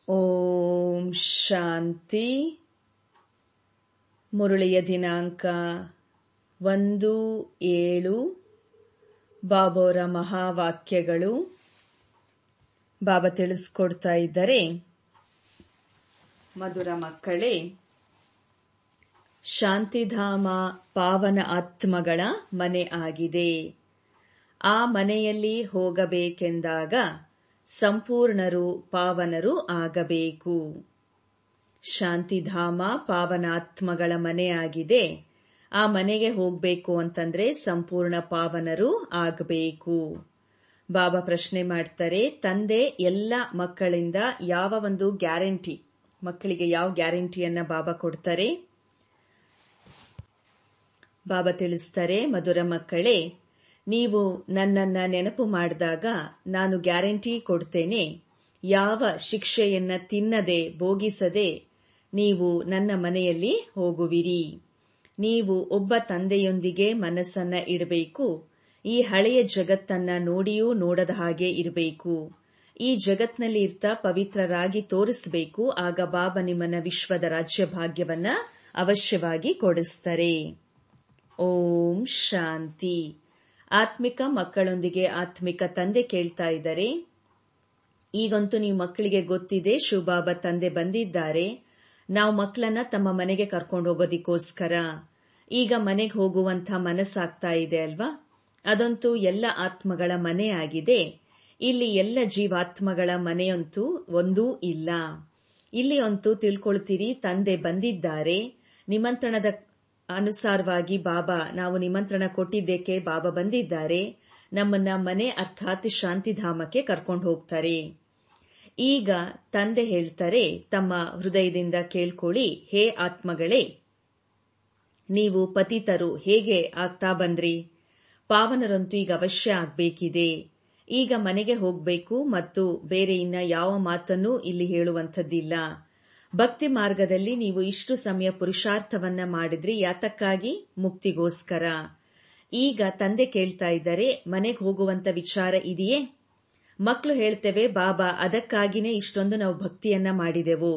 ಓಂ ಶಾಂತಿ ಮುರಳಿಯ ದಿನಾಂಕ ಒಂದು ಏಳು ಬಾಬೋರ ಮಹಾವಾಕ್ಯಗಳು ಬಾಬಾ ತಿಳಿಸ್ಕೊಡ್ತಾ ಇದ್ದರೆ ಮಧುರ ಮಕ್ಕಳೇ ಶಾಂತಿಧಾಮ ಪಾವನ ಆತ್ಮಗಳ ಮನೆ ಆಗಿದೆ ಆ ಮನೆಯಲ್ಲಿ ಹೋಗಬೇಕೆಂದಾಗ ಸಂಪೂರ್ಣರು ಪಾವನರು ಆಗಬೇಕು ಶಾಂತಿಧಾಮ ಪಾವನಾತ್ಮಗಳ ಮನೆಯಾಗಿದೆ ಆ ಮನೆಗೆ ಹೋಗ್ಬೇಕು ಅಂತಂದ್ರೆ ಸಂಪೂರ್ಣ ಪಾವನರು ಆಗಬೇಕು ಬಾಬಾ ಪ್ರಶ್ನೆ ಮಾಡ್ತಾರೆ ತಂದೆ ಎಲ್ಲ ಮಕ್ಕಳಿಂದ ಯಾವ ಒಂದು ಗ್ಯಾರಂಟಿ ಮಕ್ಕಳಿಗೆ ಯಾವ ಗ್ಯಾರಂಟಿಯನ್ನ ಬಾಬಾ ಕೊಡ್ತಾರೆ ಬಾಬಾ ತಿಳಿಸ್ತಾರೆ ಮಧುರ ಮಕ್ಕಳೇ ನೀವು ನನ್ನನ್ನ ನೆನಪು ಮಾಡಿದಾಗ ನಾನು ಗ್ಯಾರಂಟಿ ಕೊಡ್ತೇನೆ ಯಾವ ಶಿಕ್ಷೆಯನ್ನ ತಿನ್ನದೆ ಭೋಗಿಸದೆ ನೀವು ನನ್ನ ಮನೆಯಲ್ಲಿ ಹೋಗುವಿರಿ ನೀವು ಒಬ್ಬ ತಂದೆಯೊಂದಿಗೆ ಮನಸ್ಸನ್ನ ಇಡಬೇಕು ಈ ಹಳೆಯ ಜಗತ್ತನ್ನ ನೋಡಿಯೂ ನೋಡದ ಹಾಗೆ ಇರಬೇಕು ಈ ಜಗತ್ನಲ್ಲಿ ಇರ್ತಾ ಪವಿತ್ರರಾಗಿ ತೋರಿಸಬೇಕು ಆಗ ಬಾಬಾ ನಿಮ್ಮನ್ನ ವಿಶ್ವದ ರಾಜ್ಯ ಭಾಗ್ಯವನ್ನ ಅವಶ್ಯವಾಗಿ ಕೊಡಿಸ್ತಾರೆ ಓಂ ಶಾಂತಿ ಆತ್ಮಿಕ ಮಕ್ಕಳೊಂದಿಗೆ ಆತ್ಮಿಕ ತಂದೆ ಕೇಳ್ತಾ ಇದ್ದಾರೆ ಈಗಂತೂ ನೀವು ಮಕ್ಕಳಿಗೆ ಗೊತ್ತಿದೆ ಶಿವಬಾಬಾ ತಂದೆ ಬಂದಿದ್ದಾರೆ ನಾವು ಮಕ್ಕಳನ್ನ ತಮ್ಮ ಮನೆಗೆ ಕರ್ಕೊಂಡು ಹೋಗೋದಿಕ್ಕೋಸ್ಕರ ಈಗ ಮನೆಗೆ ಹೋಗುವಂತ ಮನಸ್ಸಾಗ್ತಾ ಇದೆ ಅಲ್ವಾ ಅದಂತೂ ಎಲ್ಲ ಆತ್ಮಗಳ ಮನೆ ಆಗಿದೆ ಇಲ್ಲಿ ಎಲ್ಲ ಜೀವಾತ್ಮಗಳ ಮನೆಯಂತೂ ಒಂದೂ ಇಲ್ಲ ಇಲ್ಲಿ ಅಂತೂ ತಿಳ್ಕೊಳ್ತೀರಿ ತಂದೆ ಬಂದಿದ್ದಾರೆ ನಿಮಂತ್ರಣದ ಅನುಸಾರವಾಗಿ ಬಾಬಾ ನಾವು ನಿಮಂತ್ರಣ ಕೊಟ್ಟಿದ್ದಕ್ಕೆ ಬಾಬಾ ಬಂದಿದ್ದಾರೆ ನಮ್ಮನ್ನ ಮನೆ ಅರ್ಥಾತ್ ಶಾಂತಿಧಾಮಕ್ಕೆ ಕರ್ಕೊಂಡು ಹೋಗ್ತಾರೆ ಈಗ ತಂದೆ ಹೇಳ್ತಾರೆ ತಮ್ಮ ಹೃದಯದಿಂದ ಕೇಳ್ಕೊಳ್ಳಿ ಹೇ ಆತ್ಮಗಳೇ ನೀವು ಪತಿತರು ಹೇಗೆ ಆಗ್ತಾ ಬಂದ್ರಿ ಪಾವನರಂತೂ ಈಗ ಅವಶ್ಯ ಆಗ್ಬೇಕಿದೆ ಈಗ ಮನೆಗೆ ಹೋಗ್ಬೇಕು ಮತ್ತು ಬೇರೆ ಇನ್ನ ಯಾವ ಮಾತನ್ನೂ ಇಲ್ಲಿ ಹೇಳುವಂಥದ್ದಿಲ್ಲ ಭಕ್ತಿ ಮಾರ್ಗದಲ್ಲಿ ನೀವು ಇಷ್ಟು ಸಮಯ ಪುರುಷಾರ್ಥವನ್ನ ಮಾಡಿದ್ರಿ ಯಾತಕ್ಕಾಗಿ ಮುಕ್ತಿಗೋಸ್ಕರ ಈಗ ತಂದೆ ಕೇಳ್ತಾ ಇದ್ದಾರೆ ಮನೆಗೆ ಹೋಗುವಂತ ವಿಚಾರ ಇದೆಯೇ ಮಕ್ಕಳು ಹೇಳ್ತೇವೆ ಬಾಬಾ ಅದಕ್ಕಾಗಿನೇ ಇಷ್ಟೊಂದು ನಾವು ಭಕ್ತಿಯನ್ನ ಮಾಡಿದೆವು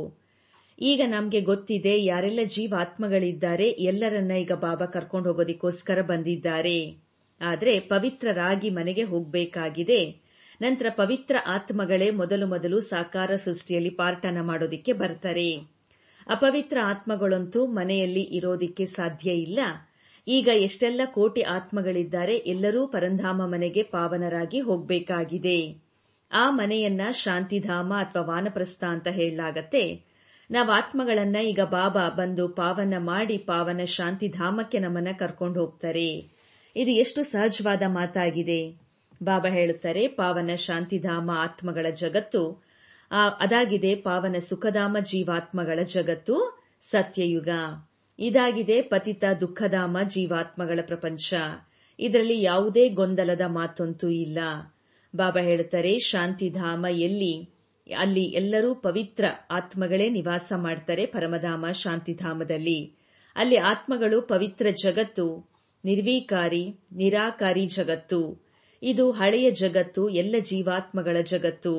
ಈಗ ನಮ್ಗೆ ಗೊತ್ತಿದೆ ಯಾರೆಲ್ಲ ಜೀವಾತ್ಮಗಳಿದ್ದಾರೆ ಎಲ್ಲರನ್ನ ಈಗ ಬಾಬಾ ಕರ್ಕೊಂಡು ಹೋಗೋದಿಕ್ಕೋಸ್ಕರ ಬಂದಿದ್ದಾರೆ ಆದ್ರೆ ಪವಿತ್ರರಾಗಿ ಮನೆಗೆ ಹೋಗ್ಬೇಕಾಗಿದೆ ನಂತರ ಪವಿತ್ರ ಆತ್ಮಗಳೇ ಮೊದಲು ಮೊದಲು ಸಾಕಾರ ಸೃಷ್ಟಿಯಲ್ಲಿ ಪಾರ್ಟನ ಮಾಡೋದಿಕ್ಕೆ ಬರ್ತಾರೆ ಅಪವಿತ್ರ ಆತ್ಮಗಳಂತೂ ಮನೆಯಲ್ಲಿ ಇರೋದಿಕ್ಕೆ ಸಾಧ್ಯ ಇಲ್ಲ ಈಗ ಎಷ್ಟೆಲ್ಲ ಕೋಟಿ ಆತ್ಮಗಳಿದ್ದಾರೆ ಎಲ್ಲರೂ ಪರಂಧಾಮ ಮನೆಗೆ ಪಾವನರಾಗಿ ಹೋಗ್ಬೇಕಾಗಿದೆ ಆ ಮನೆಯನ್ನ ಶಾಂತಿಧಾಮ ಅಥವಾ ವಾನಪ್ರಸ್ಥ ಅಂತ ಹೇಳಲಾಗತ್ತೆ ನಾವು ಆತ್ಮಗಳನ್ನ ಈಗ ಬಾಬಾ ಬಂದು ಪಾವನ ಮಾಡಿ ಪಾವನ ಶಾಂತಿಧಾಮಕ್ಕೆ ನಮ್ಮನ್ನ ಕರ್ಕೊಂಡು ಹೋಗ್ತಾರೆ ಇದು ಎಷ್ಟು ಸಹಜವಾದ ಮಾತಾಗಿದೆ ಬಾಬಾ ಹೇಳುತ್ತಾರೆ ಪಾವನ ಶಾಂತಿಧಾಮ ಆತ್ಮಗಳ ಜಗತ್ತು ಅದಾಗಿದೆ ಪಾವನ ಸುಖಧಾಮ ಜೀವಾತ್ಮಗಳ ಜಗತ್ತು ಸತ್ಯಯುಗ ಇದಾಗಿದೆ ಪತಿತ ದುಃಖಧಾಮ ಜೀವಾತ್ಮಗಳ ಪ್ರಪಂಚ ಇದರಲ್ಲಿ ಯಾವುದೇ ಗೊಂದಲದ ಮಾತಂತೂ ಇಲ್ಲ ಬಾಬಾ ಹೇಳುತ್ತಾರೆ ಶಾಂತಿಧಾಮ ಎಲ್ಲಿ ಅಲ್ಲಿ ಎಲ್ಲರೂ ಪವಿತ್ರ ಆತ್ಮಗಳೇ ನಿವಾಸ ಮಾಡ್ತಾರೆ ಪರಮಧಾಮ ಶಾಂತಿಧಾಮದಲ್ಲಿ ಅಲ್ಲಿ ಆತ್ಮಗಳು ಪವಿತ್ರ ಜಗತ್ತು ನಿರ್ವೀಕಾರಿ ನಿರಾಕಾರಿ ಜಗತ್ತು ಇದು ಹಳೆಯ ಜಗತ್ತು ಎಲ್ಲ ಜೀವಾತ್ಮಗಳ ಜಗತ್ತು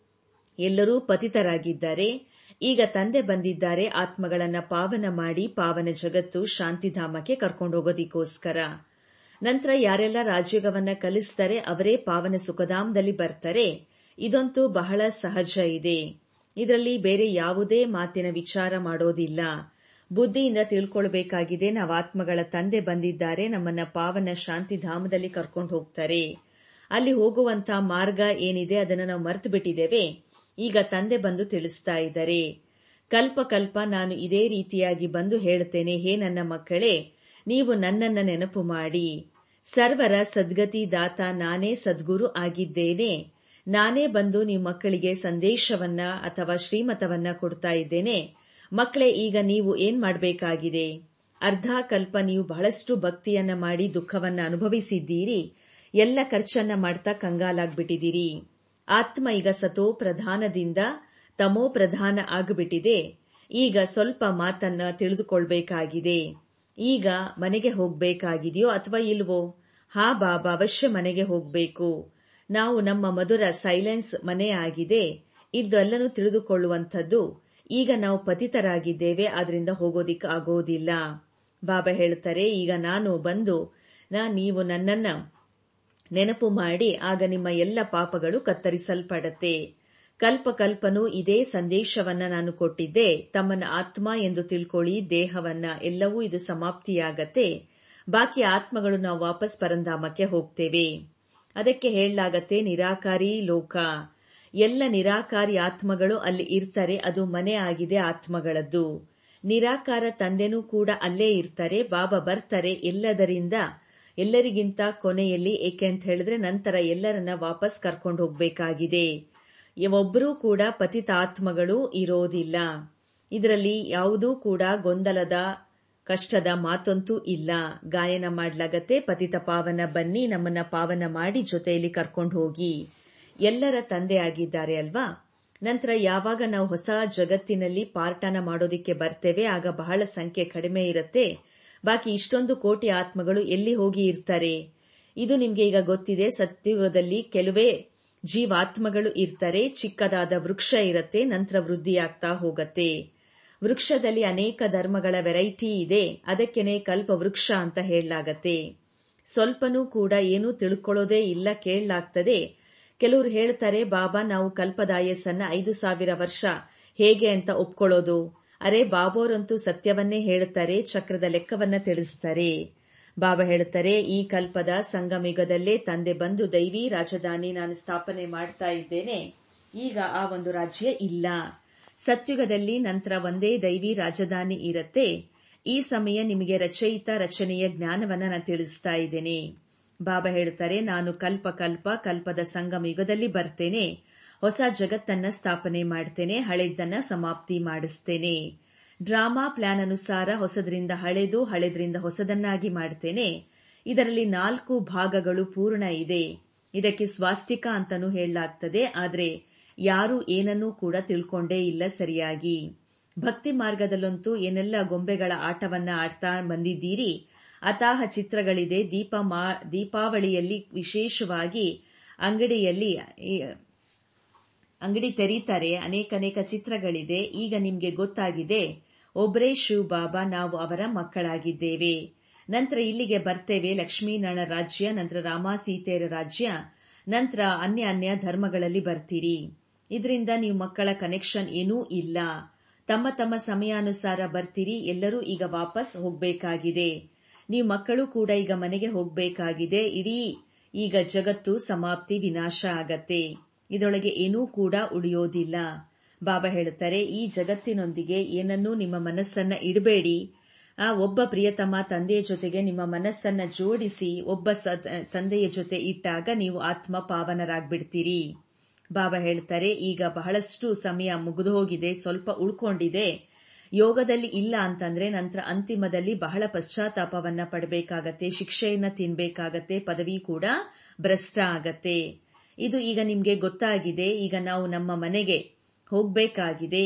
ಎಲ್ಲರೂ ಪತಿತರಾಗಿದ್ದಾರೆ ಈಗ ತಂದೆ ಬಂದಿದ್ದಾರೆ ಆತ್ಮಗಳನ್ನ ಪಾವನ ಮಾಡಿ ಪಾವನ ಜಗತ್ತು ಶಾಂತಿಧಾಮಕ್ಕೆ ಕರ್ಕೊಂಡು ಹೋಗೋದಿಕ್ಕೋಸ್ಕರ ನಂತರ ಯಾರೆಲ್ಲ ರಾಜ್ಯೋಗವನ್ನ ಕಲಿಸ್ತಾರೆ ಅವರೇ ಪಾವನ ಸುಖಧಾಮದಲ್ಲಿ ಬರ್ತಾರೆ ಇದಂತೂ ಬಹಳ ಸಹಜ ಇದೆ ಇದರಲ್ಲಿ ಬೇರೆ ಯಾವುದೇ ಮಾತಿನ ವಿಚಾರ ಮಾಡೋದಿಲ್ಲ ಬುದ್ಧಿಯಿಂದ ತಿಳ್ಕೊಳ್ಬೇಕಾಗಿದೆ ನಾವು ಆತ್ಮಗಳ ತಂದೆ ಬಂದಿದ್ದಾರೆ ನಮ್ಮನ್ನ ಪಾವನ ಶಾಂತಿಧಾಮದಲ್ಲಿ ಕರ್ಕೊಂಡು ಹೋಗ್ತಾರೆ ಅಲ್ಲಿ ಹೋಗುವಂತ ಮಾರ್ಗ ಏನಿದೆ ಅದನ್ನು ನಾವು ಮರ್ತು ಬಿಟ್ಟಿದ್ದೇವೆ ಈಗ ತಂದೆ ಬಂದು ತಿಳಿಸ್ತಾ ಇದ್ದಾರೆ ಕಲ್ಪ ಕಲ್ಪ ನಾನು ಇದೇ ರೀತಿಯಾಗಿ ಬಂದು ಹೇಳುತ್ತೇನೆ ಹೇ ನನ್ನ ಮಕ್ಕಳೇ ನೀವು ನನ್ನನ್ನ ನೆನಪು ಮಾಡಿ ಸರ್ವರ ಸದ್ಗತಿ ದಾತ ನಾನೇ ಸದ್ಗುರು ಆಗಿದ್ದೇನೆ ನಾನೇ ಬಂದು ನಿಮ್ಮ ಮಕ್ಕಳಿಗೆ ಸಂದೇಶವನ್ನ ಅಥವಾ ಶ್ರೀಮತವನ್ನ ಕೊಡ್ತಾ ಇದ್ದೇನೆ ಮಕ್ಕಳೇ ಈಗ ನೀವು ಏನ್ ಮಾಡಬೇಕಾಗಿದೆ ಅರ್ಧ ಕಲ್ಪ ನೀವು ಬಹಳಷ್ಟು ಭಕ್ತಿಯನ್ನ ಮಾಡಿ ದುಃಖವನ್ನ ಅನುಭವಿಸಿದ್ದೀರಿ ಎಲ್ಲ ಖರ್ಚನ್ನ ಮಾಡ್ತಾ ಕಂಗಾಲಾಗ್ಬಿಟ್ಟಿದ್ದೀರಿ ಆತ್ಮ ಈಗ ಸತೋ ಪ್ರಧಾನದಿಂದ ತಮೋ ಪ್ರಧಾನ ಆಗಿಬಿಟ್ಟಿದೆ ಈಗ ಸ್ವಲ್ಪ ಮಾತನ್ನ ತಿಳಿದುಕೊಳ್ಬೇಕಾಗಿದೆ ಈಗ ಮನೆಗೆ ಹೋಗ್ಬೇಕಾಗಿದೆಯೋ ಅಥವಾ ಇಲ್ವೋ ಹಾ ಬಾಬಾ ಅವಶ್ಯ ಮನೆಗೆ ಹೋಗ್ಬೇಕು ನಾವು ನಮ್ಮ ಮಧುರ ಸೈಲೆನ್ಸ್ ಮನೆ ಆಗಿದೆ ಇದೆಲ್ಲನೂ ತಿಳಿದುಕೊಳ್ಳುವಂಥದ್ದು ಈಗ ನಾವು ಪತಿತರಾಗಿದ್ದೇವೆ ಆದ್ರಿಂದ ಹೋಗೋದಿಕ್ಕೆ ಆಗೋದಿಲ್ಲ ಬಾಬಾ ಹೇಳ್ತಾರೆ ಈಗ ನಾನು ಬಂದು ನಾ ನೀವು ನನ್ನನ್ನ ನೆನಪು ಮಾಡಿ ಆಗ ನಿಮ್ಮ ಎಲ್ಲ ಪಾಪಗಳು ಕತ್ತರಿಸಲ್ಪಡತ್ತೆ ಕಲ್ಪ ಕಲ್ಪನೂ ಇದೇ ಸಂದೇಶವನ್ನ ನಾನು ಕೊಟ್ಟಿದ್ದೆ ತಮ್ಮನ್ನ ಆತ್ಮ ಎಂದು ತಿಳ್ಕೊಳ್ಳಿ ದೇಹವನ್ನ ಎಲ್ಲವೂ ಇದು ಸಮಾಪ್ತಿಯಾಗತ್ತೆ ಬಾಕಿ ಆತ್ಮಗಳು ನಾವು ವಾಪಸ್ ಪರಂಧಾಮಕ್ಕೆ ಹೋಗ್ತೇವೆ ಅದಕ್ಕೆ ಹೇಳಲಾಗತ್ತೆ ನಿರಾಕಾರಿ ಲೋಕ ಎಲ್ಲ ನಿರಾಕಾರಿ ಆತ್ಮಗಳು ಅಲ್ಲಿ ಇರ್ತಾರೆ ಅದು ಮನೆ ಆಗಿದೆ ಆತ್ಮಗಳದ್ದು ನಿರಾಕಾರ ತಂದೆನೂ ಕೂಡ ಅಲ್ಲೇ ಇರ್ತಾರೆ ಬಾಬಾ ಬರ್ತಾರೆ ಎಲ್ಲದರಿಂದ ಎಲ್ಲರಿಗಿಂತ ಕೊನೆಯಲ್ಲಿ ಏಕೆ ಅಂತ ಹೇಳಿದ್ರೆ ನಂತರ ಎಲ್ಲರನ್ನ ವಾಪಸ್ ಕರ್ಕೊಂಡು ಹೋಗ್ಬೇಕಾಗಿದೆ ಒಬ್ಬರೂ ಕೂಡ ಪತಿತ ಆತ್ಮಗಳು ಇರೋದಿಲ್ಲ ಇದರಲ್ಲಿ ಯಾವುದೂ ಕೂಡ ಗೊಂದಲದ ಕಷ್ಟದ ಮಾತಂತೂ ಇಲ್ಲ ಗಾಯನ ಮಾಡ್ಲಾಗತ್ತೆ ಪತಿತ ಪಾವನ ಬನ್ನಿ ನಮ್ಮನ್ನ ಪಾವನ ಮಾಡಿ ಜೊತೆಯಲ್ಲಿ ಕರ್ಕೊಂಡು ಹೋಗಿ ಎಲ್ಲರ ತಂದೆ ಆಗಿದ್ದಾರೆ ಅಲ್ವಾ ನಂತರ ಯಾವಾಗ ನಾವು ಹೊಸ ಜಗತ್ತಿನಲ್ಲಿ ಪಾರ್ಟನ ಮಾಡೋದಿಕ್ಕೆ ಬರ್ತೇವೆ ಆಗ ಬಹಳ ಸಂಖ್ಯೆ ಕಡಿಮೆ ಇರುತ್ತೆ ಬಾಕಿ ಇಷ್ಟೊಂದು ಕೋಟಿ ಆತ್ಮಗಳು ಎಲ್ಲಿ ಹೋಗಿ ಇರ್ತಾರೆ ಇದು ನಿಮ್ಗೆ ಈಗ ಗೊತ್ತಿದೆ ಸತ್ಯುಗದಲ್ಲಿ ಕೆಲವೇ ಜೀವಾತ್ಮಗಳು ಇರ್ತಾರೆ ಚಿಕ್ಕದಾದ ವೃಕ್ಷ ಇರತ್ತೆ ನಂತರ ವೃದ್ಧಿಯಾಗ್ತಾ ಹೋಗತ್ತೆ ವೃಕ್ಷದಲ್ಲಿ ಅನೇಕ ಧರ್ಮಗಳ ವೆರೈಟಿ ಇದೆ ಅದಕ್ಕೆನೆ ಕಲ್ಪ ವೃಕ್ಷ ಅಂತ ಹೇಳಲಾಗತ್ತೆ ಸ್ವಲ್ಪನೂ ಕೂಡ ಏನೂ ತಿಳ್ಕೊಳ್ಳೋದೇ ಇಲ್ಲ ಕೇಳಲಾಗ್ತದೆ ಕೆಲವರು ಹೇಳ್ತಾರೆ ಬಾಬಾ ನಾವು ಕಲ್ಪದಾಯಸ್ಸನ್ನ ಐದು ಸಾವಿರ ವರ್ಷ ಹೇಗೆ ಅಂತ ಒಪ್ಕೊಳ್ಳೋದು ಅರೆ ಬಾಬೋರಂತೂ ಸತ್ಯವನ್ನೇ ಹೇಳ್ತಾರೆ ಚಕ್ರದ ಲೆಕ್ಕವನ್ನ ತಿಳಿಸ್ತಾರೆ ಬಾಬಾ ಹೇಳ್ತಾರೆ ಈ ಕಲ್ಪದ ಸಂಗಮಿಗದಲ್ಲೇ ತಂದೆ ಬಂದು ದೈವಿ ರಾಜಧಾನಿ ನಾನು ಸ್ಥಾಪನೆ ಮಾಡ್ತಾ ಇದ್ದೇನೆ ಈಗ ಆ ಒಂದು ರಾಜ್ಯ ಇಲ್ಲ ಸತ್ಯುಗದಲ್ಲಿ ನಂತರ ಒಂದೇ ದೈವಿ ರಾಜಧಾನಿ ಇರತ್ತೆ ಈ ಸಮಯ ನಿಮಗೆ ರಚಯಿತ ರಚನೆಯ ಜ್ಞಾನವನ್ನ ನಾನು ತಿಳಿಸ್ತಾ ಇದ್ದೇನೆ ಬಾಬಾ ಹೇಳ್ತಾರೆ ನಾನು ಕಲ್ಪ ಕಲ್ಪ ಕಲ್ಪದ ಸಂಗಮ ಯುಗದಲ್ಲಿ ಬರ್ತೇನೆ ಹೊಸ ಜಗತ್ತನ್ನ ಸ್ಥಾಪನೆ ಮಾಡ್ತೇನೆ ಹಳೆದನ್ನ ಸಮಾಪ್ತಿ ಮಾಡಿಸ್ತೇನೆ ಡ್ರಾಮಾ ಪ್ಲಾನ್ ಅನುಸಾರ ಹೊಸದ್ರಿಂದ ಹಳೆದು ಹಳೆದ್ರಿಂದ ಹೊಸದನ್ನಾಗಿ ಮಾಡ್ತೇನೆ ಇದರಲ್ಲಿ ನಾಲ್ಕು ಭಾಗಗಳು ಪೂರ್ಣ ಇದೆ ಇದಕ್ಕೆ ಸ್ವಾಸ್ತಿಕ ಅಂತಾನೂ ಹೇಳಲಾಗ್ತದೆ ಆದ್ರೆ ಯಾರು ಏನನ್ನೂ ಕೂಡ ತಿಳ್ಕೊಂಡೇ ಇಲ್ಲ ಸರಿಯಾಗಿ ಭಕ್ತಿ ಮಾರ್ಗದಲ್ಲಂತೂ ಏನೆಲ್ಲ ಗೊಂಬೆಗಳ ಆಟವನ್ನ ಆಡ್ತಾ ಬಂದಿದ್ದೀರಿ ಅತಾಹ ಚಿತ್ರಗಳಿದೆ ದೀಪ ದೀಪಾವಳಿಯಲ್ಲಿ ವಿಶೇಷವಾಗಿ ಅಂಗಡಿಯಲ್ಲಿ ಅಂಗಡಿ ತೆರೀತಾರೆ ಅನೇಕ ಅನೇಕ ಚಿತ್ರಗಳಿದೆ ಈಗ ನಿಮ್ಗೆ ಗೊತ್ತಾಗಿದೆ ಒಬ್ರೇ ಶಿವ್ ಬಾಬಾ ನಾವು ಅವರ ಮಕ್ಕಳಾಗಿದ್ದೇವೆ ನಂತರ ಇಲ್ಲಿಗೆ ಬರ್ತೇವೆ ಲಕ್ಷ್ಮೀನಾರಾಯಣ ರಾಜ್ಯ ನಂತರ ರಾಮ ಸೀತೆಯರ ರಾಜ್ಯ ನಂತರ ಅನ್ಯ ಅನ್ಯ ಧರ್ಮಗಳಲ್ಲಿ ಬರ್ತೀರಿ ಇದರಿಂದ ನೀವು ಮಕ್ಕಳ ಕನೆಕ್ಷನ್ ಏನೂ ಇಲ್ಲ ತಮ್ಮ ತಮ್ಮ ಸಮಯಾನುಸಾರ ಬರ್ತೀರಿ ಎಲ್ಲರೂ ಈಗ ವಾಪಸ್ ಹೋಗ್ಬೇಕಾಗಿದೆ ನೀವು ಮಕ್ಕಳು ಕೂಡ ಈಗ ಮನೆಗೆ ಹೋಗ್ಬೇಕಾಗಿದೆ ಇಡೀ ಈಗ ಜಗತ್ತು ಸಮಾಪ್ತಿ ವಿನಾಶ ಆಗತ್ತೆ ಇದರೊಳಗೆ ಏನೂ ಕೂಡ ಉಳಿಯೋದಿಲ್ಲ ಬಾಬಾ ಹೇಳುತ್ತಾರೆ ಈ ಜಗತ್ತಿನೊಂದಿಗೆ ಏನನ್ನೂ ನಿಮ್ಮ ಮನಸ್ಸನ್ನ ಇಡಬೇಡಿ ಆ ಒಬ್ಬ ಪ್ರಿಯತಮ ತಂದೆಯ ಜೊತೆಗೆ ನಿಮ್ಮ ಮನಸ್ಸನ್ನ ಜೋಡಿಸಿ ಒಬ್ಬ ತಂದೆಯ ಜೊತೆ ಇಟ್ಟಾಗ ನೀವು ಆತ್ಮ ಪಾವನರಾಗ್ಬಿಡ್ತೀರಿ ಬಾಬಾ ಹೇಳ್ತಾರೆ ಈಗ ಬಹಳಷ್ಟು ಸಮಯ ಮುಗಿದು ಹೋಗಿದೆ ಸ್ವಲ್ಪ ಉಳ್ಕೊಂಡಿದೆ ಯೋಗದಲ್ಲಿ ಇಲ್ಲ ಅಂತಂದ್ರೆ ನಂತರ ಅಂತಿಮದಲ್ಲಿ ಬಹಳ ಪಶ್ಚಾತ್ತಾಪವನ್ನ ಪಡಬೇಕಾಗತ್ತೆ ಶಿಕ್ಷೆಯನ್ನ ತಿನ್ಬೇಕಾಗತ್ತೆ ಪದವಿ ಕೂಡ ಭ್ರಷ್ಟ ಆಗತ್ತೆ ಇದು ಈಗ ನಿಮ್ಗೆ ಗೊತ್ತಾಗಿದೆ ಈಗ ನಾವು ನಮ್ಮ ಮನೆಗೆ ಹೋಗ್ಬೇಕಾಗಿದೆ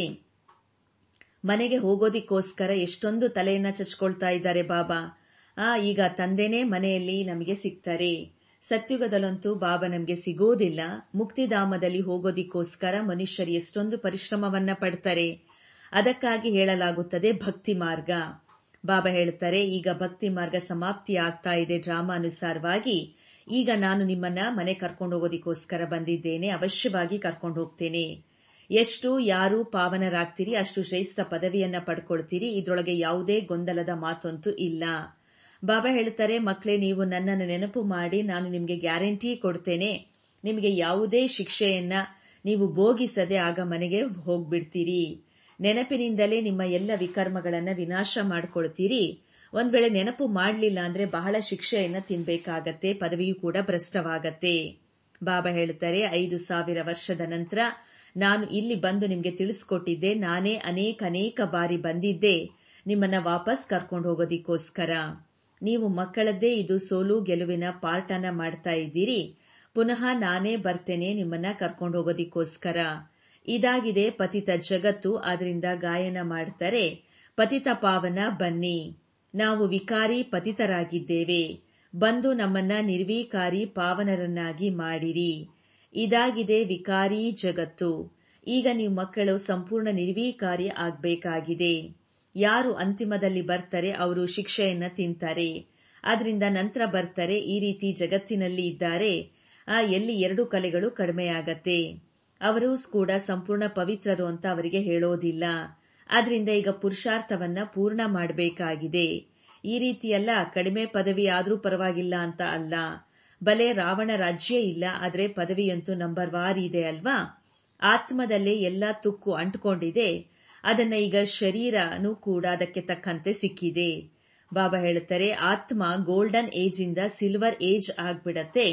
ಮನೆಗೆ ಹೋಗೋದಿಕ್ಕೋಸ್ಕರ ಎಷ್ಟೊಂದು ತಲೆಯನ್ನ ಚಚ್ಕೊಳ್ತಾ ಇದ್ದಾರೆ ಬಾಬಾ ಆ ಈಗ ತಂದೆನೇ ಮನೆಯಲ್ಲಿ ನಮಗೆ ಸಿಗ್ತಾರೆ ಸತ್ಯುಗದಲ್ಲಂತೂ ಬಾಬಾ ನಮಗೆ ಸಿಗೋದಿಲ್ಲ ಮುಕ್ತಿಧಾಮದಲ್ಲಿ ಹೋಗೋದಿಕ್ಕೋಸ್ಕರ ಮನುಷ್ಯರು ಎಷ್ಟೊಂದು ಪರಿಶ್ರಮವನ್ನ ಪಡ್ತಾರೆ ಅದಕ್ಕಾಗಿ ಹೇಳಲಾಗುತ್ತದೆ ಭಕ್ತಿ ಮಾರ್ಗ ಬಾಬಾ ಹೇಳ್ತಾರೆ ಈಗ ಭಕ್ತಿ ಮಾರ್ಗ ಸಮಾಪ್ತಿ ಆಗ್ತಾ ಇದೆ ಡ್ರಾಮಾ ಅನುಸಾರವಾಗಿ ಈಗ ನಾನು ನಿಮ್ಮನ್ನ ಮನೆ ಕರ್ಕೊಂಡು ಹೋಗೋದಿಕ್ಕೋಸ್ಕರ ಬಂದಿದ್ದೇನೆ ಅವಶ್ಯವಾಗಿ ಕರ್ಕೊಂಡು ಹೋಗ್ತೇನೆ ಎಷ್ಟು ಯಾರು ಪಾವನರಾಗ್ತೀರಿ ಅಷ್ಟು ಶ್ರೇಷ್ಠ ಪದವಿಯನ್ನ ಪಡ್ಕೊಳ್ತೀರಿ ಇದ್ರೊಳಗೆ ಯಾವುದೇ ಗೊಂದಲದ ಮಾತಂತೂ ಇಲ್ಲ ಬಾಬಾ ಹೇಳ್ತಾರೆ ಮಕ್ಕಳೇ ನೀವು ನನ್ನನ್ನು ನೆನಪು ಮಾಡಿ ನಾನು ನಿಮಗೆ ಗ್ಯಾರಂಟಿ ಕೊಡ್ತೇನೆ ನಿಮಗೆ ಯಾವುದೇ ಶಿಕ್ಷೆಯನ್ನ ನೀವು ಭೋಗಿಸದೆ ಆಗ ಮನೆಗೆ ಹೋಗ್ಬಿಡ್ತೀರಿ ನೆನಪಿನಿಂದಲೇ ನಿಮ್ಮ ಎಲ್ಲ ವಿಕರ್ಮಗಳನ್ನ ವಿನಾಶ ಮಾಡ್ಕೊಳ್ತೀರಿ ಒಂದ್ ವೇಳೆ ನೆನಪು ಮಾಡಲಿಲ್ಲ ಅಂದ್ರೆ ಬಹಳ ಶಿಕ್ಷೆಯನ್ನ ತಿನ್ಬೇಕಾಗತ್ತೆ ಪದವಿಯೂ ಕೂಡ ಭ್ರಷ್ಟವಾಗತ್ತೆ ಬಾಬಾ ಹೇಳ್ತಾರೆ ಐದು ಸಾವಿರ ವರ್ಷದ ನಂತರ ನಾನು ಇಲ್ಲಿ ಬಂದು ನಿಮ್ಗೆ ತಿಳಿಸ್ಕೊಟ್ಟಿದ್ದೆ ನಾನೇ ಅನೇಕ ಅನೇಕ ಬಾರಿ ಬಂದಿದ್ದೆ ನಿಮ್ಮನ್ನ ವಾಪಸ್ ಕರ್ಕೊಂಡು ಹೋಗೋದಿಕ್ಕೋಸ್ಕರ ನೀವು ಮಕ್ಕಳದ್ದೇ ಇದು ಸೋಲು ಗೆಲುವಿನ ಪಾರ್ಟನ ಮಾಡ್ತಾ ಇದ್ದೀರಿ ಪುನಃ ನಾನೇ ಬರ್ತೇನೆ ನಿಮ್ಮನ್ನ ಕರ್ಕೊಂಡು ಹೋಗೋದಿಕ್ಕೋಸ್ಕರ ಇದಾಗಿದೆ ಪತಿತ ಜಗತ್ತು ಆದ್ರಿಂದ ಗಾಯನ ಮಾಡ್ತಾರೆ ಪತಿತ ಪಾವನ ಬನ್ನಿ ನಾವು ವಿಕಾರಿ ಪತಿತರಾಗಿದ್ದೇವೆ ಬಂದು ನಮ್ಮನ್ನ ನಿರ್ವೀಕಾರಿ ಪಾವನರನ್ನಾಗಿ ಮಾಡಿರಿ ಇದಾಗಿದೆ ವಿಕಾರಿ ಜಗತ್ತು ಈಗ ನೀವು ಮಕ್ಕಳು ಸಂಪೂರ್ಣ ನಿರ್ವೀಕಾರಿ ಆಗ್ಬೇಕಾಗಿದೆ ಯಾರು ಅಂತಿಮದಲ್ಲಿ ಬರ್ತಾರೆ ಅವರು ಶಿಕ್ಷೆಯನ್ನ ತಿಂತಾರೆ ಆದ್ರಿಂದ ನಂತರ ಬರ್ತಾರೆ ಈ ರೀತಿ ಜಗತ್ತಿನಲ್ಲಿ ಇದ್ದಾರೆ ಆ ಎಲ್ಲಿ ಎರಡು ಕಲೆಗಳು ಕಡಿಮೆಯಾಗತ್ತೆ ಅವರು ಕೂಡ ಸಂಪೂರ್ಣ ಪವಿತ್ರರು ಅಂತ ಅವರಿಗೆ ಹೇಳೋದಿಲ್ಲ ಆದ್ರಿಂದ ಈಗ ಪುರುಷಾರ್ಥವನ್ನ ಪೂರ್ಣ ಮಾಡಬೇಕಾಗಿದೆ ಈ ರೀತಿಯಲ್ಲ ಕಡಿಮೆ ಪದವಿ ಆದ್ರೂ ಪರವಾಗಿಲ್ಲ ಅಂತ ಅಲ್ಲ ಬಲೆ ರಾವಣ ರಾಜ್ಯ ಇಲ್ಲ ಆದ್ರೆ ಪದವಿಯಂತೂ ನಂಬರ್ ವಾರ್ ಇದೆ ಅಲ್ವಾ ಆತ್ಮದಲ್ಲೇ ಎಲ್ಲ ತುಕ್ಕು ಅಂಟ್ಕೊಂಡಿದೆ ಅದನ್ನ ಈಗ ಶರೀರನೂ ಕೂಡ ಅದಕ್ಕೆ ತಕ್ಕಂತೆ ಸಿಕ್ಕಿದೆ ಬಾಬಾ ಹೇಳುತ್ತಾರೆ ಆತ್ಮ ಗೋಲ್ಡನ್ ಏಜ್ ಇಂದ ಸಿಲ್ವರ್ ಏಜ್ ಆಗ್ಬಿಡತ್ತೆ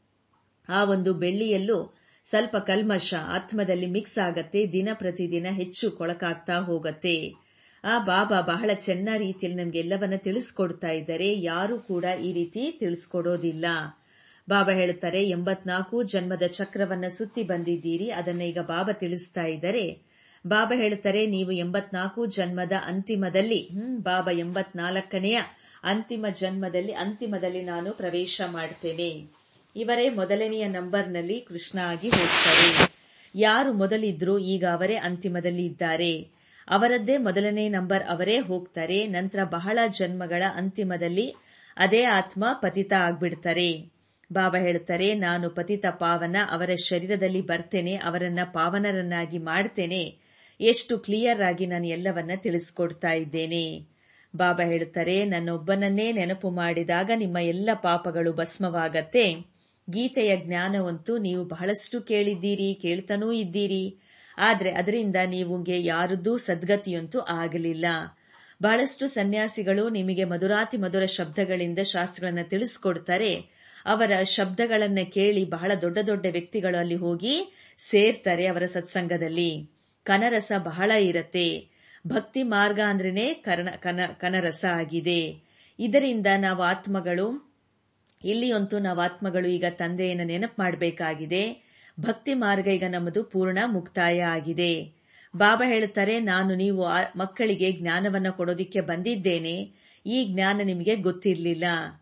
ಆ ಒಂದು ಬೆಳ್ಳಿಯಲ್ಲೂ ಸ್ವಲ್ಪ ಕಲ್ಮಶ ಆತ್ಮದಲ್ಲಿ ಮಿಕ್ಸ್ ಆಗತ್ತೆ ದಿನ ಪ್ರತಿದಿನ ಹೆಚ್ಚು ಕೊಳಕಾಗ್ತಾ ಹೋಗತ್ತೆ ಆ ಬಾಬಾ ಬಹಳ ಚೆನ್ನ ರೀತಿಯಲ್ಲಿ ನಮ್ಗೆಲ್ಲವನ್ನ ತಿಳಿಸ್ಕೊಡ್ತಾ ಇದ್ದಾರೆ ಯಾರು ಕೂಡ ಈ ರೀತಿ ತಿಳಿಸ್ಕೊಡೋದಿಲ್ಲ ಬಾಬಾ ಹೇಳುತ್ತಾರೆ ಎಂಬತ್ನಾಲ್ಕು ಜನ್ಮದ ಚಕ್ರವನ್ನ ಸುತ್ತಿ ಬಂದಿದ್ದೀರಿ ಅದನ್ನ ಈಗ ಬಾಬಾ ತಿಳಿಸ್ತಾ ಇದ್ದಾರೆ ಬಾಬಾ ಹೇಳುತ್ತಾರೆ ನೀವು ಎಂಬತ್ನಾಲ್ಕು ಜನ್ಮದ ಅಂತಿಮದಲ್ಲಿ ಹ್ಮ್ ಬಾಬಾ ಎಂಬತ್ನಾಲ್ಕನೆಯ ಅಂತಿಮ ಜನ್ಮದಲ್ಲಿ ಅಂತಿಮದಲ್ಲಿ ನಾನು ಪ್ರವೇಶ ಮಾಡ್ತೇನೆ ಇವರೇ ಮೊದಲನೆಯ ನಂಬರ್ನಲ್ಲಿ ಕೃಷ್ಣ ಆಗಿ ಹೋಗ್ತಾರೆ ಯಾರು ಮೊದಲಿದ್ರು ಈಗ ಅವರೇ ಅಂತಿಮದಲ್ಲಿ ಇದ್ದಾರೆ ಅವರದ್ದೇ ಮೊದಲನೇ ನಂಬರ್ ಅವರೇ ಹೋಗ್ತಾರೆ ನಂತರ ಬಹಳ ಜನ್ಮಗಳ ಅಂತಿಮದಲ್ಲಿ ಅದೇ ಆತ್ಮ ಪತಿತ ಆಗ್ಬಿಡ್ತಾರೆ ಬಾಬಾ ಹೇಳ್ತಾರೆ ನಾನು ಪತಿತ ಪಾವನ ಅವರ ಶರೀರದಲ್ಲಿ ಬರ್ತೇನೆ ಅವರನ್ನ ಪಾವನರನ್ನಾಗಿ ಮಾಡ್ತೇನೆ ಎಷ್ಟು ಕ್ಲಿಯರ್ ಆಗಿ ನಾನು ಎಲ್ಲವನ್ನ ತಿಳಿಸ್ಕೊಡ್ತಾ ಇದ್ದೇನೆ ಬಾಬಾ ಹೇಳುತ್ತಾರೆ ನನ್ನೊಬ್ಬನನ್ನೇ ನೆನಪು ಮಾಡಿದಾಗ ನಿಮ್ಮ ಎಲ್ಲ ಪಾಪಗಳು ಭಸ್ಮವಾಗತ್ತೆ ಗೀತೆಯ ಜ್ಞಾನವಂತೂ ನೀವು ಬಹಳಷ್ಟು ಕೇಳಿದ್ದೀರಿ ಕೇಳ್ತಾನೂ ಇದ್ದೀರಿ ಆದ್ರೆ ಅದರಿಂದ ನೀವುಗೆ ಯಾರದ್ದೂ ಸದ್ಗತಿಯಂತೂ ಆಗಲಿಲ್ಲ ಬಹಳಷ್ಟು ಸನ್ಯಾಸಿಗಳು ನಿಮಗೆ ಮಧುರಾತಿ ಮಧುರ ಶಬ್ದಗಳಿಂದ ಶಾಸ್ತ್ರಗಳನ್ನ ತಿಳಿಸ್ಕೊಡ್ತಾರೆ ಅವರ ಶಬ್ದಗಳನ್ನ ಕೇಳಿ ಬಹಳ ದೊಡ್ಡ ದೊಡ್ಡ ವ್ಯಕ್ತಿಗಳು ಅಲ್ಲಿ ಹೋಗಿ ಸೇರ್ತಾರೆ ಅವರ ಸತ್ಸಂಗದಲ್ಲಿ ಕನರಸ ಬಹಳ ಇರತ್ತೆ ಭಕ್ತಿ ಮಾರ್ಗ ಅಂದ್ರೇನೆ ಕರ್ಣ ಕನ ಕನರಸ ಆಗಿದೆ ಇದರಿಂದ ನಾವು ಆತ್ಮಗಳು ಇಲ್ಲಿಯಂತೂ ನಾವು ಆತ್ಮಗಳು ಈಗ ತಂದೆಯನ್ನು ನೆನಪು ಮಾಡಬೇಕಾಗಿದೆ ಭಕ್ತಿ ಮಾರ್ಗ ಈಗ ನಮ್ಮದು ಪೂರ್ಣ ಮುಕ್ತಾಯ ಆಗಿದೆ ಬಾಬಾ ಹೇಳುತ್ತಾರೆ ನಾನು ನೀವು ಮಕ್ಕಳಿಗೆ ಜ್ಞಾನವನ್ನ ಕೊಡೋದಿಕ್ಕೆ ಬಂದಿದ್ದೇನೆ ಈ ಜ್ಞಾನ ನಿಮಗೆ ಗೊತ್ತಿರಲಿಲ್ಲ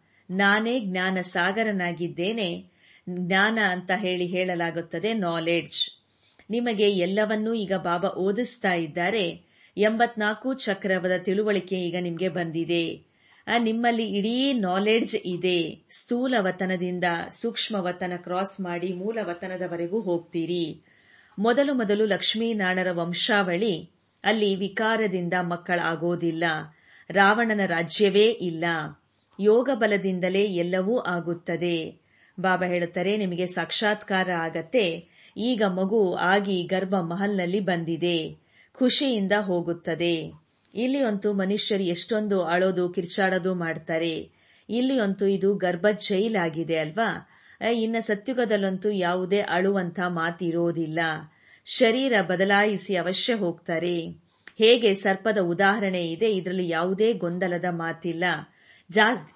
ನಾನೇ ಜ್ಞಾನ ಸಾಗರನಾಗಿದ್ದೇನೆ ಜ್ಞಾನ ಅಂತ ಹೇಳಿ ಹೇಳಲಾಗುತ್ತದೆ ನಾಲೆಡ್ಜ್ ನಿಮಗೆ ಎಲ್ಲವನ್ನೂ ಈಗ ಬಾಬಾ ಓದಿಸ್ತಾ ಇದ್ದಾರೆ ಎಂಬತ್ನಾಲ್ಕು ಚಕ್ರವದ ತಿಳುವಳಿಕೆ ಈಗ ನಿಮಗೆ ಬಂದಿದೆ ನಿಮ್ಮಲ್ಲಿ ಇಡೀ ನಾಲೆಡ್ಜ್ ಇದೆ ಸ್ಥೂಲ ವತನದಿಂದ ಸೂಕ್ಷ್ಮ ವತನ ಕ್ರಾಸ್ ಮಾಡಿ ಮೂಲ ವತನದವರೆಗೂ ಹೋಗ್ತೀರಿ ಮೊದಲು ಮೊದಲು ಲಕ್ಷ್ಮೀನಾರಾಯಣರ ವಂಶಾವಳಿ ಅಲ್ಲಿ ವಿಕಾರದಿಂದ ಮಕ್ಕಳಾಗೋದಿಲ್ಲ ರಾವಣನ ರಾಜ್ಯವೇ ಇಲ್ಲ ಯೋಗ ಬಲದಿಂದಲೇ ಎಲ್ಲವೂ ಆಗುತ್ತದೆ ಬಾಬಾ ಹೇಳುತ್ತಾರೆ ನಿಮಗೆ ಸಾಕ್ಷಾತ್ಕಾರ ಆಗತ್ತೆ ಈಗ ಮಗು ಆಗಿ ಗರ್ಭ ಮಹಲ್ನಲ್ಲಿ ಬಂದಿದೆ ಖುಷಿಯಿಂದ ಹೋಗುತ್ತದೆ ಇಲ್ಲಿ ಅಂತೂ ಮನುಷ್ಯರು ಎಷ್ಟೊಂದು ಅಳೋದು ಕಿರ್ಚಾಡೋದು ಮಾಡ್ತಾರೆ ಇಲ್ಲಿ ಅಂತೂ ಇದು ಗರ್ಭ ಜೈಲಾಗಿದೆ ಅಲ್ವಾ ಇನ್ನ ಸತ್ಯುಗದಲ್ಲಂತೂ ಯಾವುದೇ ಅಳುವಂತ ಮಾತಿರೋದಿಲ್ಲ ಶರೀರ ಬದಲಾಯಿಸಿ ಅವಶ್ಯ ಹೋಗ್ತಾರೆ ಹೇಗೆ ಸರ್ಪದ ಉದಾಹರಣೆ ಇದೆ ಇದರಲ್ಲಿ ಯಾವುದೇ ಗೊಂದಲದ ಮಾತಿಲ್ಲ ಜಾಸ್ತಿ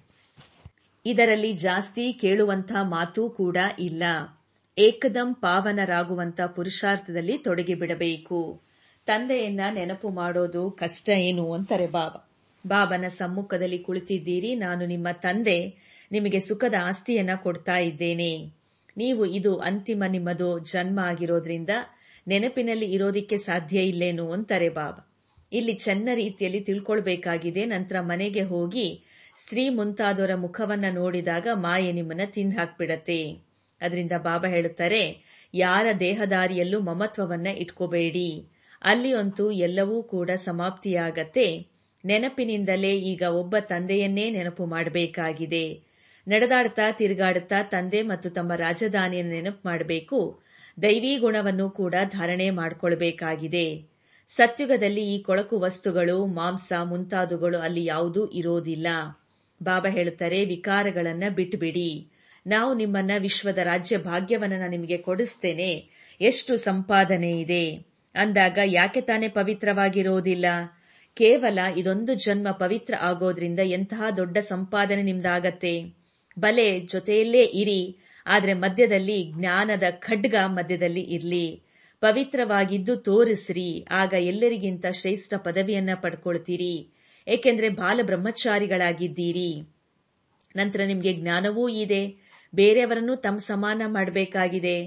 ಇದರಲ್ಲಿ ಜಾಸ್ತಿ ಕೇಳುವಂತ ಮಾತು ಕೂಡ ಇಲ್ಲ ಏಕದಂ ಪಾವನರಾಗುವಂತ ಪುರುಷಾರ್ಥದಲ್ಲಿ ತೊಡಗಿಬಿಡಬೇಕು ತಂದೆಯನ್ನ ನೆನಪು ಮಾಡೋದು ಕಷ್ಟ ಏನು ಅಂತಾರೆ ಬಾಬಾ ಬಾಬನ ಸಮ್ಮುಖದಲ್ಲಿ ಕುಳಿತಿದ್ದೀರಿ ನಾನು ನಿಮ್ಮ ತಂದೆ ನಿಮಗೆ ಸುಖದ ಆಸ್ತಿಯನ್ನ ಕೊಡ್ತಾ ಇದ್ದೇನೆ ನೀವು ಇದು ಅಂತಿಮ ನಿಮ್ಮದು ಜನ್ಮ ಆಗಿರೋದ್ರಿಂದ ನೆನಪಿನಲ್ಲಿ ಇರೋದಿಕ್ಕೆ ಸಾಧ್ಯ ಇಲ್ಲೇನು ಅಂತಾರೆ ಬಾಬಾ ಇಲ್ಲಿ ಚೆನ್ನ ರೀತಿಯಲ್ಲಿ ತಿಳ್ಕೊಳ್ಬೇಕಾಗಿದೆ ನಂತರ ಮನೆಗೆ ಹೋಗಿ ಸ್ತ್ರೀ ಮುಂತಾದವರ ಮುಖವನ್ನ ನೋಡಿದಾಗ ಮಾಯೆ ನಿಮ್ಮನ್ನ ತಿಂದು ಹಾಕ್ಬಿಡತ್ತೆ ಅದರಿಂದ ಬಾಬಾ ಹೇಳುತ್ತಾರೆ ಯಾರ ದೇಹದಾರಿಯಲ್ಲೂ ಮಮತ್ವವನ್ನ ಇಟ್ಕೋಬೇಡಿ ಅಲ್ಲಿ ಅಂತೂ ಎಲ್ಲವೂ ಕೂಡ ಸಮಾಪ್ತಿಯಾಗತ್ತೆ ನೆನಪಿನಿಂದಲೇ ಈಗ ಒಬ್ಬ ತಂದೆಯನ್ನೇ ನೆನಪು ಮಾಡಬೇಕಾಗಿದೆ ನಡೆದಾಡ್ತಾ ತಿರುಗಾಡುತ್ತಾ ತಂದೆ ಮತ್ತು ತಮ್ಮ ರಾಜಧಾನಿಯನ್ನು ನೆನಪು ಮಾಡಬೇಕು ದೈವೀ ಗುಣವನ್ನು ಕೂಡ ಧಾರಣೆ ಮಾಡಿಕೊಳ್ಬೇಕಾಗಿದೆ ಸತ್ಯುಗದಲ್ಲಿ ಈ ಕೊಳಕು ವಸ್ತುಗಳು ಮಾಂಸ ಮುಂತಾದವುಗಳು ಅಲ್ಲಿ ಯಾವುದೂ ಇರೋದಿಲ್ಲ ಬಾಬಾ ಹೇಳುತ್ತಾರೆ ವಿಕಾರಗಳನ್ನ ಬಿಟ್ಬಿಡಿ ನಾವು ನಿಮ್ಮನ್ನ ವಿಶ್ವದ ರಾಜ್ಯ ಭಾಗ್ಯವನ್ನ ನಿಮಗೆ ಕೊಡಿಸ್ತೇನೆ ಎಷ್ಟು ಸಂಪಾದನೆ ಇದೆ ಅಂದಾಗ ಯಾಕೆ ತಾನೇ ಪವಿತ್ರವಾಗಿರೋದಿಲ್ಲ ಕೇವಲ ಇದೊಂದು ಜನ್ಮ ಪವಿತ್ರ ಆಗೋದ್ರಿಂದ ಎಂತಹ ದೊಡ್ಡ ಸಂಪಾದನೆ ನಿಮ್ದಾಗತ್ತೆ ಬಲೆ ಜೊತೆಯಲ್ಲೇ ಇರಿ ಆದ್ರೆ ಮಧ್ಯದಲ್ಲಿ ಜ್ಞಾನದ ಖಡ್ಗ ಮಧ್ಯದಲ್ಲಿ ಇರ್ಲಿ ಪವಿತ್ರವಾಗಿದ್ದು ತೋರಿಸ್ರಿ ಆಗ ಎಲ್ಲರಿಗಿಂತ ಶ್ರೇಷ್ಠ ಪದವಿಯನ್ನ ಪಡ್ಕೊಳ್ತೀರಿ ಏಕೆಂದ್ರೆ ಬಾಲ ಬ್ರಹ್ಮಚಾರಿಗಳಾಗಿದ್ದೀರಿ ನಂತರ ನಿಮ್ಗೆ ಜ್ಞಾನವೂ ಇದೆ ಬೇರೆಯವರನ್ನು ತಮ್ಮ ಸಮಾನ ಮಾಡಬೇಕಾಗಿದೆ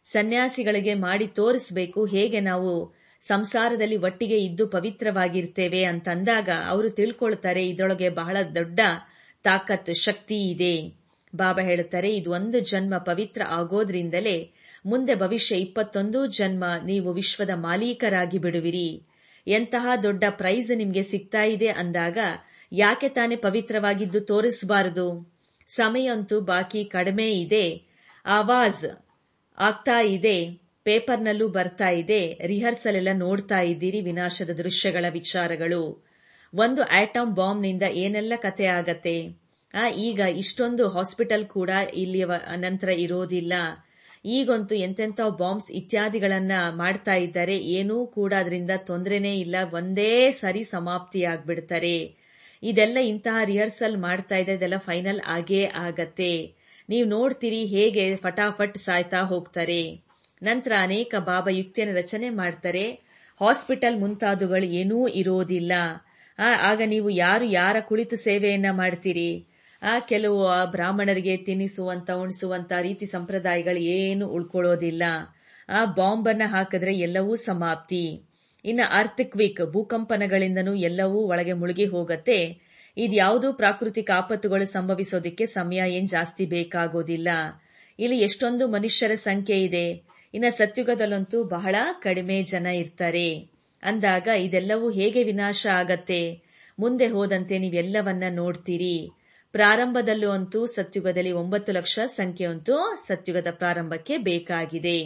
ಸನ್ಯಾಸಿಗಳಿಗೆ ಮಾಡಿ ತೋರಿಸ್ಬೇಕು ಹೇಗೆ ನಾವು ಸಂಸಾರದಲ್ಲಿ ಒಟ್ಟಿಗೆ ಇದ್ದು ಪವಿತ್ರವಾಗಿರ್ತೇವೆ ಅಂತಂದಾಗ ಅವರು ತಿಳ್ಕೊಳ್ತಾರೆ ಇದರೊಳಗೆ ಬಹಳ ದೊಡ್ಡ ತಾಕತ್ ಶಕ್ತಿ ಇದೆ ಬಾಬಾ ಹೇಳುತ್ತಾರೆ ಇದು ಒಂದು ಜನ್ಮ ಪವಿತ್ರ ಆಗೋದ್ರಿಂದಲೇ ಮುಂದೆ ಭವಿಷ್ಯ ಇಪ್ಪತ್ತೊಂದು ಜನ್ಮ ನೀವು ವಿಶ್ವದ ಮಾಲೀಕರಾಗಿ ಬಿಡುವಿರಿ ಎಂತಹ ದೊಡ್ಡ ಪ್ರೈಸ್ ನಿಮ್ಗೆ ಸಿಗ್ತಾ ಇದೆ ಅಂದಾಗ ಯಾಕೆ ತಾನೇ ಪವಿತ್ರವಾಗಿದ್ದು ತೋರಿಸಬಾರದು ಸಮಯ ಅಂತೂ ಬಾಕಿ ಕಡಿಮೆ ಇದೆ ಆವಾಜ್ ಆಗ್ತಾ ಇದೆ ಪೇಪರ್ನಲ್ಲೂ ಬರ್ತಾ ಇದೆ ರಿಹರ್ಸಲ್ ಎಲ್ಲ ನೋಡ್ತಾ ಇದ್ದೀರಿ ವಿನಾಶದ ದೃಶ್ಯಗಳ ವಿಚಾರಗಳು ಒಂದು ಆಟಮ್ ಬಾಂಬ್ನಿಂದ ಏನೆಲ್ಲ ಕತೆ ಆಗತ್ತೆ ಆ ಈಗ ಇಷ್ಟೊಂದು ಹಾಸ್ಪಿಟಲ್ ಕೂಡ ಇಲ್ಲಿ ನಂತರ ಇರೋದಿಲ್ಲ ಈಗಂತೂ ಎಂತೆಂಥ ಬಾಂಬ್ಸ್ ಇತ್ಯಾದಿಗಳನ್ನ ಮಾಡ್ತಾ ಇದ್ದಾರೆ ಏನೂ ಕೂಡ ಅದರಿಂದ ತೊಂದರೆನೇ ಇಲ್ಲ ಒಂದೇ ಸರಿ ಸಮಾಪ್ತಿಯಾಗ್ಬಿಡ್ತಾರೆ ಇದೆಲ್ಲ ಇಂತಹ ರಿಹರ್ಸಲ್ ಮಾಡ್ತಾ ಇದೆ ಇದೆಲ್ಲ ಫೈನಲ್ ಆಗೇ ಆಗತ್ತೆ ನೀವು ನೋಡ್ತೀರಿ ಹೇಗೆ ಫಟಾಫಟ್ ಸಾಯ್ತಾ ಹೋಗ್ತಾರೆ ನಂತರ ಅನೇಕ ಬಾಬಾ ಯುಕ್ತಿಯನ್ನು ರಚನೆ ಮಾಡ್ತಾರೆ ಹಾಸ್ಪಿಟಲ್ ಮುಂತಾದವುಗಳು ಏನೂ ಇರೋದಿಲ್ಲ ಆಗ ನೀವು ಯಾರು ಯಾರ ಕುಳಿತು ಸೇವೆಯನ್ನ ಮಾಡ್ತೀರಿ ಆ ಕೆಲವು ಬ್ರಾಹ್ಮಣರಿಗೆ ತಿನ್ನಿಸುವಂತ ಉಣಿಸುವಂತ ರೀತಿ ಸಂಪ್ರದಾಯಗಳು ಏನು ಉಳ್ಕೊಳ್ಳೋದಿಲ್ಲ ಆ ಬಾಂಬ್ ಅನ್ನ ಹಾಕಿದ್ರೆ ಎಲ್ಲವೂ ಸಮಾಪ್ತಿ ಇನ್ನು ಅರ್ಥಕ್ವಿಕ್ ಭೂಕಂಪನಗಳಿಂದನೂ ಎಲ್ಲವೂ ಒಳಗೆ ಮುಳುಗಿ ಹೋಗತ್ತೆ ಇದ್ಯಾವುದೂ ಪ್ರಾಕೃತಿಕ ಆಪತ್ತುಗಳು ಸಂಭವಿಸೋದಕ್ಕೆ ಸಮಯ ಏನ್ ಜಾಸ್ತಿ ಬೇಕಾಗೋದಿಲ್ಲ ಇಲ್ಲಿ ಎಷ್ಟೊಂದು ಮನುಷ್ಯರ ಸಂಖ್ಯೆ ಇದೆ ಇನ್ನು ಸತ್ಯುಗದಲ್ಲಂತೂ ಬಹಳ ಕಡಿಮೆ ಜನ ಇರ್ತಾರೆ ಅಂದಾಗ ಇದೆಲ್ಲವೂ ಹೇಗೆ ವಿನಾಶ ಆಗತ್ತೆ ಮುಂದೆ ಹೋದಂತೆ ನೀವೆಲ್ಲವನ್ನ ನೋಡ್ತೀರಿ ಪ್ರಾರಂಭದಲ್ಲೂ ಅಂತೂ ಸತ್ಯುಗದಲ್ಲಿ ಒಂಬತ್ತು ಲಕ್ಷ ಸಂಖ್ಯೆ ಅಂತೂ ಸತ್ಯುಗದ ಪ್ರಾರಂಭಕ್ಕೆ ಬೇಕಾಗಿದೆ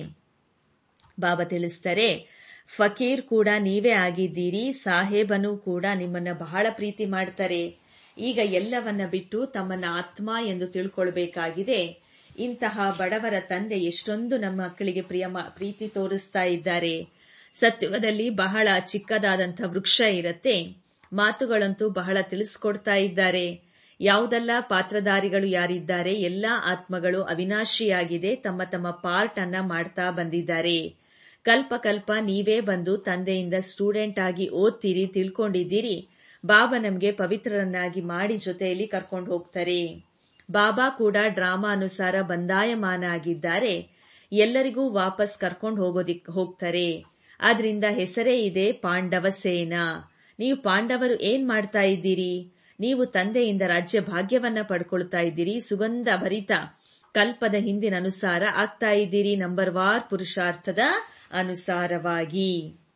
ಬಾಬಾ ತಿಳಿಸ್ತಾರೆ ಫಕೀರ್ ಕೂಡ ನೀವೇ ಆಗಿದ್ದೀರಿ ಸಾಹೇಬನು ಕೂಡ ನಿಮ್ಮನ್ನ ಬಹಳ ಪ್ರೀತಿ ಮಾಡ್ತಾರೆ ಈಗ ಎಲ್ಲವನ್ನ ಬಿಟ್ಟು ತಮ್ಮನ್ನ ಆತ್ಮ ಎಂದು ತಿಳ್ಕೊಳ್ಬೇಕಾಗಿದೆ ಇಂತಹ ಬಡವರ ತಂದೆ ಎಷ್ಟೊಂದು ನಮ್ಮ ಮಕ್ಕಳಿಗೆ ಪ್ರಿಯ ಪ್ರೀತಿ ತೋರಿಸ್ತಾ ಇದ್ದಾರೆ ಸತ್ಯುಗದಲ್ಲಿ ಬಹಳ ಚಿಕ್ಕದಾದಂಥ ವೃಕ್ಷ ಇರತ್ತೆ ಮಾತುಗಳಂತೂ ಬಹಳ ತಿಳಿಸ್ಕೊಡ್ತಾ ಇದ್ದಾರೆ ಯಾವುದೆಲ್ಲ ಪಾತ್ರಧಾರಿಗಳು ಯಾರಿದ್ದಾರೆ ಎಲ್ಲಾ ಆತ್ಮಗಳು ಅವಿನಾಶಿಯಾಗಿದೆ ತಮ್ಮ ತಮ್ಮ ಪಾರ್ಟ್ ಅನ್ನ ಮಾಡ್ತಾ ಬಂದಿದ್ದಾರೆ ಕಲ್ಪ ಕಲ್ಪ ನೀವೇ ಬಂದು ತಂದೆಯಿಂದ ಸ್ಟೂಡೆಂಟ್ ಆಗಿ ಓದ್ತೀರಿ ತಿಳ್ಕೊಂಡಿದ್ದೀರಿ ಬಾಬಾ ನಮ್ಗೆ ಪವಿತ್ರರನ್ನಾಗಿ ಮಾಡಿ ಜೊತೆಯಲ್ಲಿ ಕರ್ಕೊಂಡು ಹೋಗ್ತಾರೆ ಬಾಬಾ ಕೂಡ ಡ್ರಾಮಾ ಅನುಸಾರ ಬಂದಾಯಮಾನ ಆಗಿದ್ದಾರೆ ಎಲ್ಲರಿಗೂ ವಾಪಸ್ ಕರ್ಕೊಂಡು ಹೋಗೋದಿಕ್ ಹೋಗ್ತಾರೆ ಆದ್ರಿಂದ ಹೆಸರೇ ಇದೆ ಪಾಂಡವ ಸೇನಾ ನೀವು ಪಾಂಡವರು ಏನ್ ಮಾಡ್ತಾ ಇದ್ದೀರಿ ನೀವು ತಂದೆಯಿಂದ ರಾಜ್ಯ ಭಾಗ್ಯವನ್ನ ಪಡ್ಕೊಳ್ತಾ ಇದ್ದೀರಿ ಸುಗಂಧ ಭರಿತ ಕಲ್ಪದ ಹಿಂದಿನ ಅನುಸಾರ ಆಗ್ತಾ ಇದ್ದೀರಿ ನಂಬರ್ ವಾರ್ ಪುರುಷಾರ್ಥದ ಅನುಸಾರವಾಗಿ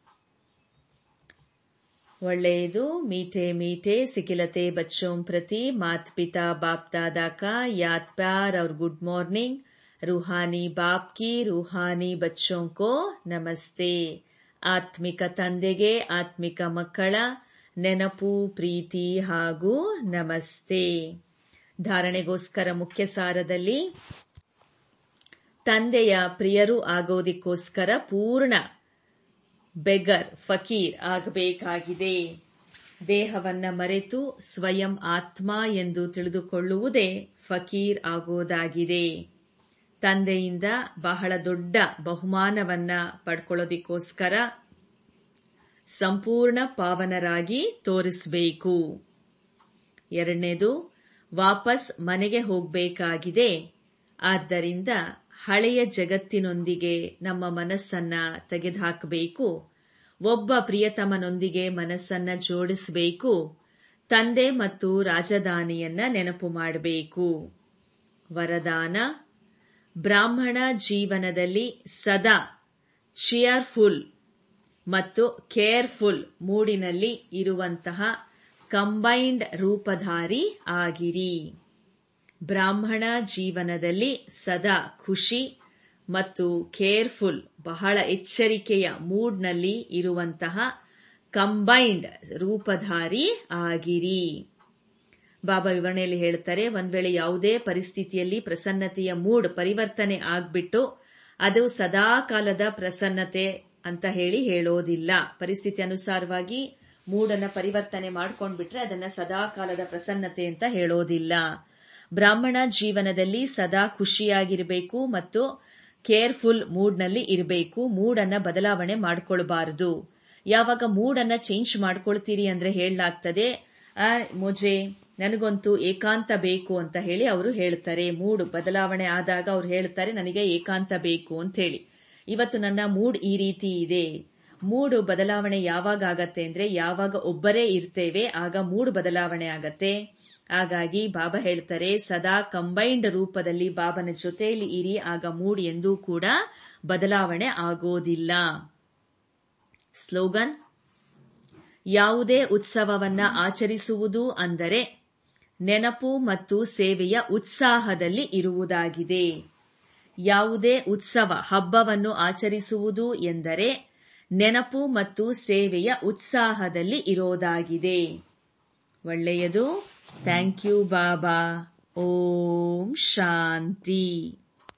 ಒಳ್ಳೆಯದು ಮೀಟೆ ಮೀಟೆ ಸಿಕಿಲತೆ ಬಚ್ಚೋಂ ಪ್ರತಿ ಮಾತ್ ಪಿತಾ ಬಾಪ್ ದಾದಾ ಕಾ ಯಾದ್ ಪ್ಯಾರ್ और गुड मॉर्निंग रूहानी बाप की रूहानी बच्चों को ನಮಸ್ತೆ ಆತ್ಮಿಕ ತಂದೆಗೆ ಆತ್ಮಿಕ ಮಕ್ಕಳ ನೆನಪು ಪ್ರೀತಿ ಹಾಗೂ ನಮಸ್ತೆ ಧಾರಣೆಗೋಸ್ಕರ ಮುಖ್ಯ ಸಾರದಲ್ಲಿ ತಂದೆಯ ಪ್ರಿಯರು ಆಗೋದಿಕ್ಕೋಸ್ಕರ ಪೂರ್ಣ ಬೆಗರ್ ಫಕೀರ್ ಆಗಬೇಕಾಗಿದೆ ದೇಹವನ್ನ ಮರೆತು ಸ್ವಯಂ ಆತ್ಮ ಎಂದು ತಿಳಿದುಕೊಳ್ಳುವುದೇ ಫಕೀರ್ ಆಗೋದಾಗಿದೆ ತಂದೆಯಿಂದ ಬಹಳ ದೊಡ್ಡ ಬಹುಮಾನವನ್ನ ಪಡ್ಕೊಳ್ಳೋದಿಕ್ಕೋಸ್ಕರ ಸಂಪೂರ್ಣ ಪಾವನರಾಗಿ ತೋರಿಸಬೇಕು ಎರಡನೇದು ವಾಪಸ್ ಮನೆಗೆ ಹೋಗಬೇಕಾಗಿದೆ ಆದ್ದರಿಂದ ಹಳೆಯ ಜಗತ್ತಿನೊಂದಿಗೆ ನಮ್ಮ ಮನಸ್ಸನ್ನ ತೆಗೆದುಹಾಕಬೇಕು ಒಬ್ಬ ಪ್ರಿಯತಮನೊಂದಿಗೆ ಮನಸ್ಸನ್ನ ಜೋಡಿಸಬೇಕು ತಂದೆ ಮತ್ತು ರಾಜಧಾನಿಯನ್ನ ನೆನಪು ಮಾಡಬೇಕು ವರದಾನ ಬ್ರಾಹ್ಮಣ ಜೀವನದಲ್ಲಿ ಸದಾ ಚಿಯರ್ಫುಲ್ ಮತ್ತು ಕೇರ್ಫುಲ್ ಮೂಡಿನಲ್ಲಿ ಇರುವಂತಹ ಕಂಬೈನ್ಡ್ ರೂಪಧಾರಿ ಆಗಿರಿ ಬ್ರಾಹ್ಮಣ ಜೀವನದಲ್ಲಿ ಸದಾ ಖುಷಿ ಮತ್ತು ಕೇರ್ಫುಲ್ ಬಹಳ ಎಚ್ಚರಿಕೆಯ ಮೂಡ್ನಲ್ಲಿ ಇರುವಂತಹ ಕಂಬೈನ್ಡ್ ರೂಪಧಾರಿ ಆಗಿರಿ ಬಾಬಾ ವಿವರಣೆಯಲ್ಲಿ ಹೇಳ್ತಾರೆ ಒಂದ್ ವೇಳೆ ಯಾವುದೇ ಪರಿಸ್ಥಿತಿಯಲ್ಲಿ ಪ್ರಸನ್ನತೆಯ ಮೂಡ್ ಪರಿವರ್ತನೆ ಆಗ್ಬಿಟ್ಟು ಅದು ಸದಾ ಕಾಲದ ಪ್ರಸನ್ನತೆ ಅಂತ ಹೇಳಿ ಹೇಳೋದಿಲ್ಲ ಪರಿಸ್ಥಿತಿ ಅನುಸಾರವಾಗಿ ಮೂಡನ್ನ ಪರಿವರ್ತನೆ ಮಾಡ್ಕೊಂಡ್ಬಿಟ್ರೆ ಅದನ್ನ ಸದಾ ಕಾಲದ ಪ್ರಸನ್ನತೆ ಅಂತ ಹೇಳೋದಿಲ್ಲ ಬ್ರಾಹ್ಮಣ ಜೀವನದಲ್ಲಿ ಸದಾ ಖುಷಿಯಾಗಿರಬೇಕು ಮತ್ತು ಕೇರ್ಫುಲ್ ಮೂಡ್ನಲ್ಲಿ ಇರಬೇಕು ಮೂಡನ್ನ ಬದಲಾವಣೆ ಮಾಡ್ಕೊಳ್ಬಾರದು ಯಾವಾಗ ಮೂಡನ್ನ ಚೇಂಜ್ ಮಾಡ್ಕೊಳ್ತೀರಿ ಅಂದ್ರೆ ಹೇಳಲಾಗ್ತದೆ ಆ ಮುಜೆ ನನಗಂತೂ ಏಕಾಂತ ಬೇಕು ಅಂತ ಹೇಳಿ ಅವರು ಹೇಳ್ತಾರೆ ಮೂಡು ಬದಲಾವಣೆ ಆದಾಗ ಅವ್ರು ಹೇಳ್ತಾರೆ ನನಗೆ ಏಕಾಂತ ಬೇಕು ಅಂತ ಹೇಳಿ ಇವತ್ತು ನನ್ನ ಮೂಡ್ ಈ ರೀತಿ ಇದೆ ಮೂಡು ಬದಲಾವಣೆ ಯಾವಾಗ ಆಗತ್ತೆ ಅಂದ್ರೆ ಯಾವಾಗ ಒಬ್ಬರೇ ಇರ್ತೇವೆ ಆಗ ಮೂಡ್ ಬದಲಾವಣೆ ಆಗತ್ತೆ ಹಾಗಾಗಿ ಬಾಬಾ ಹೇಳ್ತಾರೆ ಸದಾ ಕಂಬೈನ್ಡ್ ರೂಪದಲ್ಲಿ ಬಾಬನ ಜೊತೆಯಲ್ಲಿ ಇರಿ ಆಗ ಮೂಡ್ ಎಂದೂ ಕೂಡ ಬದಲಾವಣೆ ಆಗೋದಿಲ್ಲ ಸ್ಲೋಗನ್ ಯಾವುದೇ ಉತ್ಸವವನ್ನ ಆಚರಿಸುವುದು ಅಂದರೆ ನೆನಪು ಮತ್ತು ಸೇವೆಯ ಉತ್ಸಾಹದಲ್ಲಿ ಇರುವುದಾಗಿದೆ ಯಾವುದೇ ಉತ್ಸವ ಹಬ್ಬವನ್ನು ಆಚರಿಸುವುದು ಎಂದರೆ ನೆನಪು ಮತ್ತು ಸೇವೆಯ ಉತ್ಸಾಹದಲ್ಲಿ ಇರೋದಾಗಿದೆ ಒಳ್ಳೆಯದು thank you Baba Om Shanti